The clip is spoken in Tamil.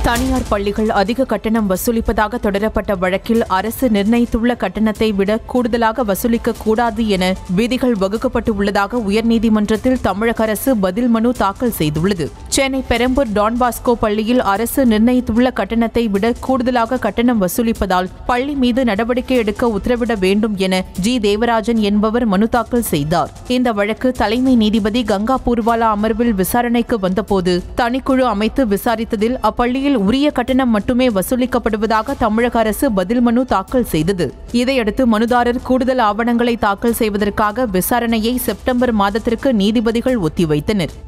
தனியார் பள்ளிகள் அதிக கட்டணம் வசூலிப்பதாக தொடரப்பட்ட வழக்கில் அரசு நிர்ணயித்துள்ள கட்டணத்தை விட கூடுதலாக வசூலிக்க கூடாது என விதிகள் வகுக்கப்பட்டு உள்ளதாக உயர்நீதிமன்றத்தில் தமிழக அரசு பதில் மனு தாக்கல் செய்துள்ளது சென்னை பெரம்பூர் டான் பாஸ்கோ பள்ளியில் அரசு நிர்ணயித்துள்ள கட்டணத்தை விட கூடுதலாக கட்டணம் வசூலிப்பதால் பள்ளி மீது நடவடிக்கை எடுக்க உத்தரவிட வேண்டும் என ஜி தேவராஜன் என்பவர் மனு தாக்கல் செய்தார் இந்த வழக்கு தலைமை நீதிபதி கங்கா பூர்வாலா அமர்வில் விசாரணைக்கு வந்தபோது தனிக்குழு அமைத்து விசாரித்ததில் அப்பள்ளியில் உரிய கட்டணம் மட்டுமே வசூலிக்கப்படுவதாக தமிழக அரசு பதில் மனு தாக்கல் செய்தது இதையடுத்து மனுதாரர் கூடுதல் ஆவணங்களை தாக்கல் செய்வதற்காக விசாரணையை செப்டம்பர் மாதத்திற்கு நீதிபதிகள் ஒத்திவைத்தனர்